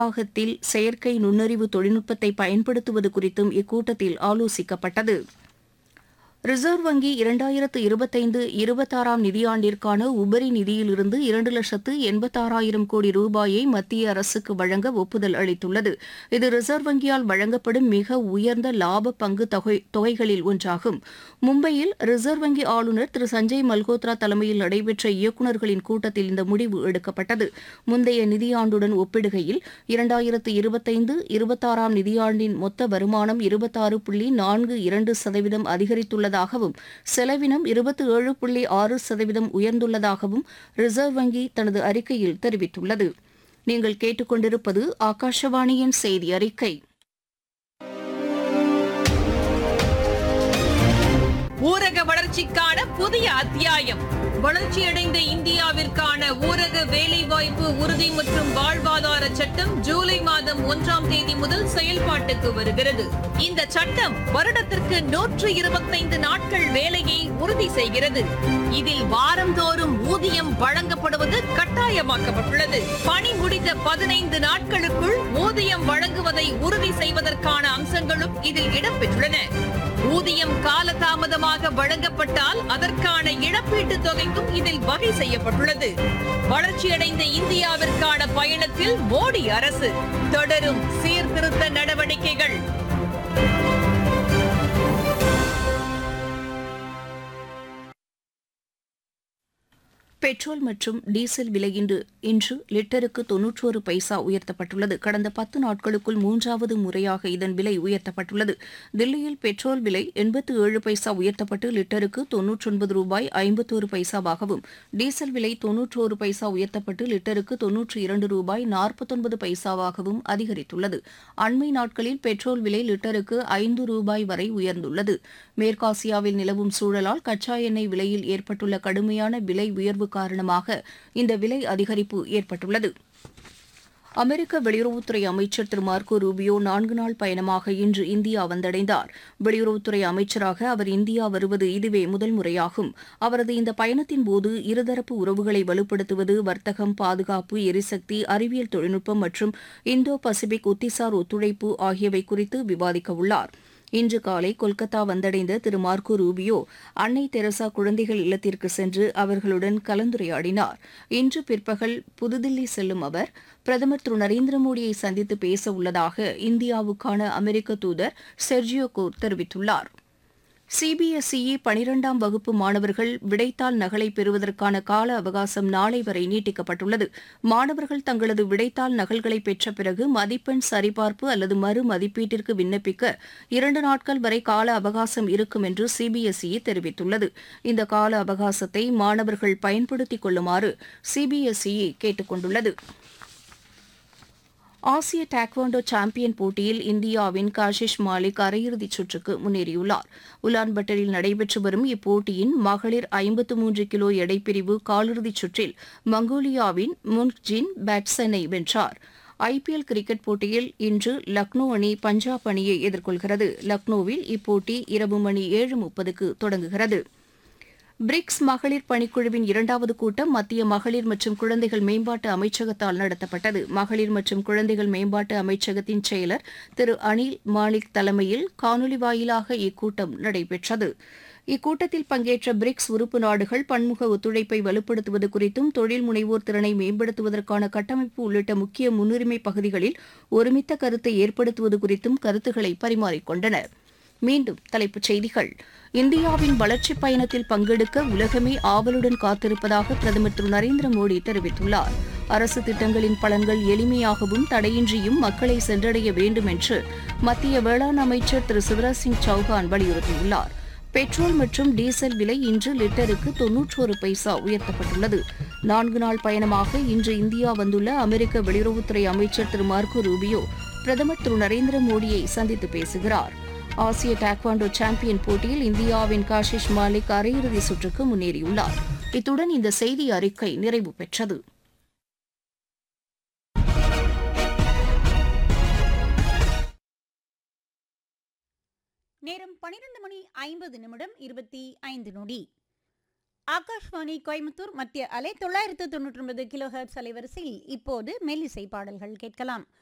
நிர்வாகத்தில் செயற்கை நுண்ணறிவு தொழில்நுட்பத்தை பயன்படுத்துவது குறித்தும் இக்கூட்டத்தில் ஆலோசிக்கப்பட்டது ரிசர்வ் வங்கி இரண்டாயிரத்து இருபத்தைந்து இருபத்தாறாம் நிதியாண்டிற்கான உபரி நிதியிலிருந்து இரண்டு லட்சத்து எண்பத்தாறாயிரம் கோடி ரூபாயை மத்திய அரசுக்கு வழங்க ஒப்புதல் அளித்துள்ளது இது ரிசர்வ் வங்கியால் வழங்கப்படும் மிக உயர்ந்த லாப பங்கு தொகை தொகைகளில் ஒன்றாகும் மும்பையில் ரிசர்வ் வங்கி ஆளுநர் திரு சஞ்சய் மல்கோத்ரா தலைமையில் நடைபெற்ற இயக்குநர்களின் கூட்டத்தில் இந்த முடிவு எடுக்கப்பட்டது முந்தைய நிதியாண்டுடன் ஒப்பிடுகையில் இரண்டாயிரத்து இருபத்தைந்து இருபத்தாறாம் நிதியாண்டின் மொத்த வருமானம் இருபத்தாறு புள்ளி நான்கு இரண்டு சதவீதம் அதிகரித்துள்ளதாகவும் செலவினம் இருபத்தி ஏழு புள்ளி ஆறு சதவீதம் உயர்ந்துள்ளதாகவும் ரிசர்வ் வங்கி தனது அறிக்கையில் தெரிவித்துள்ளது நீங்கள் கேட்டுக்கொண்டிருப்பது ஆகாஷவாணியின் செய்தி அறிக்கை ஊரக வளர்ச்சிக்கான புதிய அத்தியாயம் வளர்ச்சியடைந்த இந்தியாவிற்கான ஊரக வேலைவாய்ப்பு உறுதி மற்றும் வாழ்வாதார சட்டம் ஜூலை மாதம் ஒன்றாம் தேதி முதல் செயல்பாட்டுக்கு வருகிறது இந்த சட்டம் வருடத்திற்கு நூற்று இருபத்தைந்து நாட்கள் வேலையை உறுதி செய்கிறது இதில் வாரந்தோறும் ஊதியம் வழங்கப்படுவது கட்டாயமாக்கப்பட்டுள்ளது பணி முடிந்த பதினைந்து நாட்களுக்குள் ஊதியம் வழங்குவதை உறுதி செய்வதற்கான அம்சங்களும் இதில் இடம்பெற்றுள்ளன ஊதியம் காலதாமதமாக வழங்கப்பட்டால் அதற்கான இழப்பீட்டுத் தொகைக்கும் இதில் வகை செய்யப்பட்டுள்ளது வளர்ச்சியடைந்த இந்தியாவிற்கான பயணத்தில் மோடி அரசு தொடரும் சீர்திருத்த நடவடிக்கைகள் பெட்ரோல் மற்றும் டீசல் விலை இன்று இன்று லிட்டருக்கு தொன்னூற்றோரு பைசா உயர்த்தப்பட்டுள்ளது கடந்த பத்து நாட்களுக்குள் மூன்றாவது முறையாக இதன் விலை உயர்த்தப்பட்டுள்ளது தில்லியில் பெட்ரோல் விலை எண்பத்து ஏழு பைசா உயர்த்தப்பட்டு லிட்டருக்கு தொன்னூற்றொன்பது ரூபாய் ஐம்பத்தோரு பைசாவாகவும் டீசல் விலை தொன்னூற்றோரு பைசா உயர்த்தப்பட்டு லிட்டருக்கு தொன்னூற்றி இரண்டு ரூபாய் நாற்பத்தொன்பது பைசாவாகவும் அதிகரித்துள்ளது அண்மை நாட்களில் பெட்ரோல் விலை லிட்டருக்கு ஐந்து ரூபாய் வரை உயர்ந்துள்ளது மேற்காசியாவில் நிலவும் சூழலால் கச்சா எண்ணெய் விலையில் ஏற்பட்டுள்ள கடுமையான விலை உயர்வு காரணமாக இந்த விலை அதிகரிப்பு ஏற்பட்டுள்ளது அமெரிக்க வெளியுறவுத்துறை அமைச்சர் திரு மார்க்கோ ரூபியோ நான்கு நாள் பயணமாக இன்று இந்தியா வந்தடைந்தார் வெளியுறவுத்துறை அமைச்சராக அவர் இந்தியா வருவது இதுவே முதல் முறையாகும் அவரது இந்த பயணத்தின் போது இருதரப்பு உறவுகளை வலுப்படுத்துவது வர்த்தகம் பாதுகாப்பு எரிசக்தி அறிவியல் தொழில்நுட்பம் மற்றும் இந்தோ பசிபிக் ஒத்திசார் ஒத்துழைப்பு ஆகியவை குறித்து விவாதிக்க உள்ளார் இன்று காலை கொல்கத்தா வந்தடைந்த திரு மார்க்கோ ரூபியோ அன்னை தெரசா குழந்தைகள் இல்லத்திற்கு சென்று அவர்களுடன் கலந்துரையாடினார் இன்று பிற்பகல் புதுதில்லி செல்லும் அவர் பிரதமர் திரு நரேந்திர மோடியை சந்தித்து பேச உள்ளதாக இந்தியாவுக்கான அமெரிக்க தூதர் செர்ஜியோ கோர் தெரிவித்துள்ளார் சிபிஎஸ்இ பனிரெண்டாம் வகுப்பு மாணவர்கள் விடைத்தாள் நகலை பெறுவதற்கான கால அவகாசம் நாளை வரை நீட்டிக்கப்பட்டுள்ளது மாணவர்கள் தங்களது விடைத்தாள் நகல்களை பெற்ற பிறகு மதிப்பெண் சரிபார்ப்பு அல்லது மறு மதிப்பீட்டிற்கு விண்ணப்பிக்க இரண்டு நாட்கள் வரை கால அவகாசம் இருக்கும் என்று சிபிஎஸ்இ தெரிவித்துள்ளது இந்த கால அவகாசத்தை மாணவர்கள் பயன்படுத்திக் கொள்ளுமாறு சிபிஎஸ்இ கேட்டுக் கொண்டுள்ளது ஆசிய டாக்வாண்டோ சாம்பியன் போட்டியில் இந்தியாவின் காஷிஷ் மாலிக் அரையிறுதிச் சுற்றுக்கு முன்னேறியுள்ளார் உலான்பட்டரில் நடைபெற்று வரும் இப்போட்டியின் மகளிர் ஐம்பத்து மூன்று கிலோ எடைப்பிரிவு காலிறுதிச் சுற்றில் மங்கோலியாவின் முன்ஜின் பேட்சனை வென்றார் ஐபிஎல் கிரிக்கெட் போட்டியில் இன்று லக்னோ அணி பஞ்சாப் அணியை எதிர்கொள்கிறது லக்னோவில் இப்போட்டி இரவு மணி ஏழு முப்பதுக்கு தொடங்குகிறது பிரிக்ஸ் மகளிர் பணிக்குழுவின் இரண்டாவது கூட்டம் மத்திய மகளிர் மற்றும் குழந்தைகள் மேம்பாட்டு அமைச்சகத்தால் நடத்தப்பட்டது மகளிர் மற்றும் குழந்தைகள் மேம்பாட்டு அமைச்சகத்தின் செயலர் திரு அனில் மாலிக் தலைமையில் காணொலி வாயிலாக இக்கூட்டம் நடைபெற்றது இக்கூட்டத்தில் பங்கேற்ற பிரிக்ஸ் உறுப்பு நாடுகள் பன்முக ஒத்துழைப்பை வலுப்படுத்துவது குறித்தும் தொழில் முனைவோர் திறனை மேம்படுத்துவதற்கான கட்டமைப்பு உள்ளிட்ட முக்கிய முன்னுரிமை பகுதிகளில் ஒருமித்த கருத்தை ஏற்படுத்துவது குறித்தும் கருத்துக்களை பரிமாறிக்கொண்டனா் மீண்டும் தலைப்புச் செய்திகள் இந்தியாவின் வளர்ச்சிப் பயணத்தில் பங்கெடுக்க உலகமே ஆவலுடன் காத்திருப்பதாக பிரதமர் திரு நரேந்திர மோடி தெரிவித்துள்ளார் அரசு திட்டங்களின் பலன்கள் எளிமையாகவும் தடையின்றியும் மக்களை சென்றடைய வேண்டும் என்று மத்திய வேளாண் அமைச்சர் திரு சிவராஜ் சிங் சௌஹான் வலியுறுத்தியுள்ளார் பெட்ரோல் மற்றும் டீசல் விலை இன்று லிட்டருக்கு தொன்னூற்றோரு பைசா உயர்த்தப்பட்டுள்ளது நான்கு நாள் பயணமாக இன்று இந்தியா வந்துள்ள அமெரிக்க வெளியுறவுத்துறை அமைச்சர் திரு மார்க்கோ ரூபியோ பிரதமர் திரு நரேந்திர மோடியை சந்தித்து பேசுகிறார் ஆசிய டாக்வாண்டோ சாம்பியன் போட்டியில் இந்தியாவின் காஷிஷ் மாலிக் அரையிறுதி சுற்றுக்கு முன்னேறியுள்ளார் இத்துடன் இந்த செய்தி அறிக்கை நிறைவு பெற்றது நேரம் பனிரெண்டு மணி ஐம்பது நிமிடம் இருபத்தி ஐந்து நொடி ஆகாஷ்வாணி கோயம்புத்தூர் மத்திய அலை தொள்ளாயிரத்து தொண்ணூற்றி ஒன்பது கிலோ ஹெர்ட்ஸ் அலைவரிசையில் இப்போது மெல்லிசை பாடல்கள் கேட்கலாம்